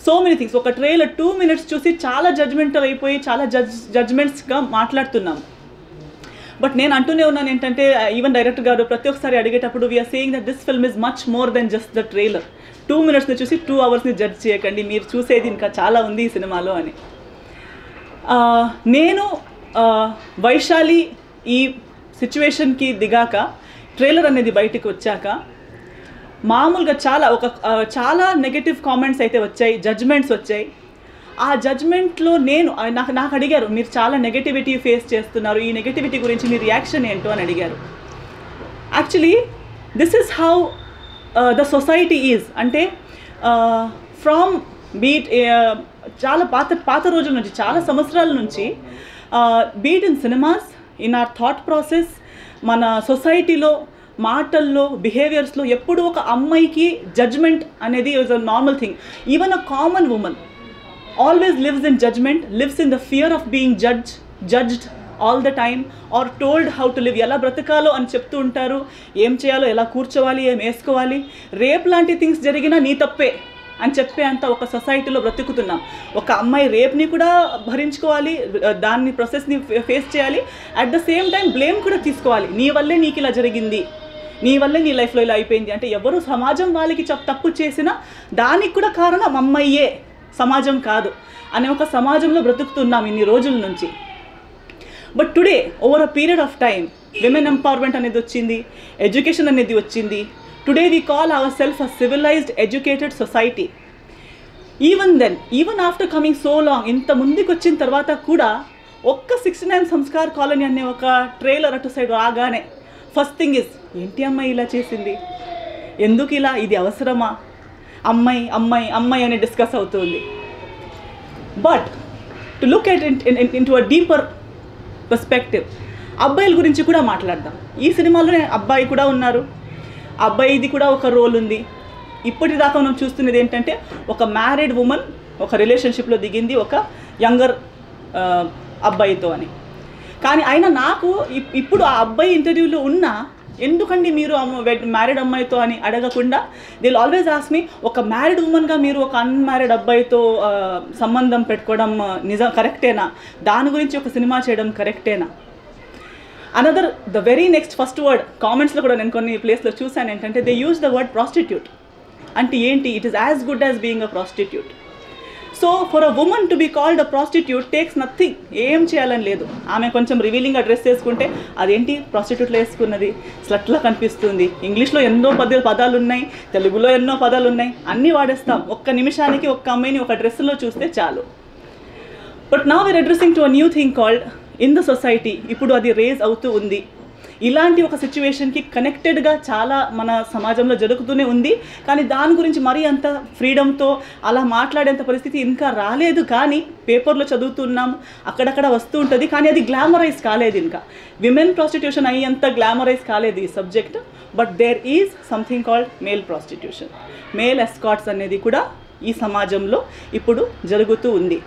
so many things ఒక trailer two minutes చూసి చాలా జడ్జ్మెంటల్ అయిపోయి చాలా జడ్జ్ జడ్జ్మెంట్స్గా మాట్లాడుతున్నాం బట్ నేను అంటూనే ఉన్నాను ఏంటంటే ఈవెన్ డైరెక్టర్ గారు ప్రతి ఒక్కసారి అడిగేటప్పుడు we are saying that this film is much more than just the trailer two మినిట్స్ని చూసి టూ అవర్స్ని జడ్జ్ చేయకండి మీరు చూసేది ఇంకా చాలా ఉంది ఈ సినిమాలో అని ఆ, నేను ఆ, వైశాలి ఈ సిచ్యువేషన్కి దిగాక ట్రైలర్ అనేది బయటికి వచ్చాక మామూలుగా చాలా ఒక ఆ, చాలా నెగటివ్ కామెంట్స్ అయితే వచ్చాయి జడ్జ్మెంట్స్ వచ్చాయి ఆ జడ్జ్మెంట్లో నేను ఆ, నాకు నాకు అడిగారు మీరు చాలా నెగటివిటీ ఫేస్ చేస్తున్నారు ఈ నెగటివిటీ గురించి మీ రియాక్షన్ ఏంటో అని అడిగారు actually this is how the society is అంటే ఫ్రమ్ బీట్ చాలా పాత పాత రోజుల నుంచి చాలా సంవత్సరాల నుంచి be it in cinemas in our thought process మన సొసైటీలో మాటల్లో బిహేవియర్స్లో ఎప్పుడూ ఒక అమ్మాయికి జడ్జ్మెంట్ అనేది is a normal thing even a common woman always lives in judgment, lives in the fear of being judged, judged all the time are told how to live ఎలా బ్రతకాలో అని చెప్తూ ఉంటారు ఏం చేయాలో ఎలా కూర్చోవాలి ఏం వేసుకోవాలి రేప్ లాంటి థింగ్స్ జరిగినా నీ తప్పే అని చెప్పే అంత ఒక సొసైటీలో బ్రతుకుతున్నాం ఒక అమ్మాయి రేప్ని కూడా భరించుకోవాలి దాన్ని ప్రాసెస్ని ఫేస్ చేయాలి at the same time blame కూడా తీసుకోవాలి నీ వల్లే నీకు ఇలా జరిగింది నీ వల్లే నీ లైఫ్లో ఇలా అయిపోయింది అంటే ఎవరు సమాజం వాళ్ళకి చెప్ తప్పు చేసినా దానికి కూడా కారణం అమ్మాయియే సమాజం కాదు అనే ఒక సమాజంలో బ్రతుకుతున్నాం ఇన్ని రోజుల నుంచి but today over a period of time women empowerment అనేది వచ్చింది ఎడ్యుకేషన్ అనేది వచ్చింది today we call our self a civilized educated society even then even after coming so long ఇంత ముందుకు వచ్చిన తర్వాత కూడా ఒక్క సిక్స్టీ నైన్ సంస్కార్ కాలనీ అనే ఒక ట్రైలర్ అటు సైడ్ రాగానే ఫస్ట్ థింగ్ ఇస్ ఏంటి అమ్మాయి ఇలా చేసింది ఎందుకు ఇలా ఇది అవసరమా అమ్మాయి అమ్మాయి అమ్మాయి అని డిస్కస్ అవుతుంది but to look at into a deeper perspective అబ్బాయిల గురించి కూడా మాట్లాడదాం ఈ సినిమాలోనే అబ్బాయి కూడా ఉన్నారు అబ్బాయిది కూడా ఒక రోల్ ఉంది ఇప్పటిదాకా మనం చూస్తున్నది ఏంటంటే ఒక మ్యారీడ్ ఉమెన్ ఒక రిలేషన్షిప్లో దిగింది ఒక యంగర్ అబ్బాయితో అని కానీ అయినా నాకు ఇప్- ఇప్పుడు ఆ అబ్బాయి ఇంటర్వ్యూలో ఉన్న ఎందుకండి మీరు మ్యారీడ్ అమ్మాయితో అని అడగకుండా దిల్ ఆల్వేస్ ఆస్ మీ ఒక మ్యారీడ్ ఉమెన్గా మీరు ఒక అన్మ్యారీడ్ అబ్బాయితో ఆ, సంబంధం పెట్టుకోవడం ఆ, నిజం కరెక్టేనా దాని గురించి ఒక సినిమా చేయడం కరెక్టేనా another the very next first word కామెంట్స్లో కూడా నేను కొన్ని ప్లేస్లో చూశాను ఏంటంటే they use the word prostitute అంటే ఏంటి it is as good as being a prostitute so for a woman to be called a prostitute takes nothing ఏం చేయాలని లేదు ఆమె కొంచెం రివీలింగ్ డ్రెస్ వేసుకుంటే అదేంటి ప్రాస్టిట్యూట్లో వేసుకున్నది స్లట్లా కనిపిస్తుంది ఇంగ్లీష్లో ఎన్నో పద పదాలు ఉన్నాయి తెలుగులో ఎన్నో పదాలు ఉన్నాయి అన్నీ వాడేస్తాం ఒక్క నిమిషానికి ఒక్క అమ్మాయిని ఒక డ్రెస్సులో చూస్తే చాలు బట్ నా we're addressing to a new thing called in the society ఇప్పుడు అది రేజ్ అవుతూ ఉంది ఇలాంటి ఒక సిచ్యువేషన్కి కనెక్టెడ్గా చాలా మన సమాజంలో జరుగుతూనే ఉంది కానీ దాని గురించి మరీ అంత ఫ్రీడమ్తో అలా మాట్లాడేంత పరిస్థితి ఇంకా రాలేదు కానీ పేపర్లో చదువుతున్నాం అక్కడక్కడ వస్తూ ఉంటుంది కానీ అది గ్లామరైజ్ కాలేదు ఇంకా విమెన్ ప్రాస్టిట్యూషన్ అయ్యేంత గ్లామరైజ్ కాలేదు ఈ subject but there is something called male prostitution male escorts అనేది కూడా ఈ సమాజంలో ఇప్పుడు జరుగుతూ ఉంది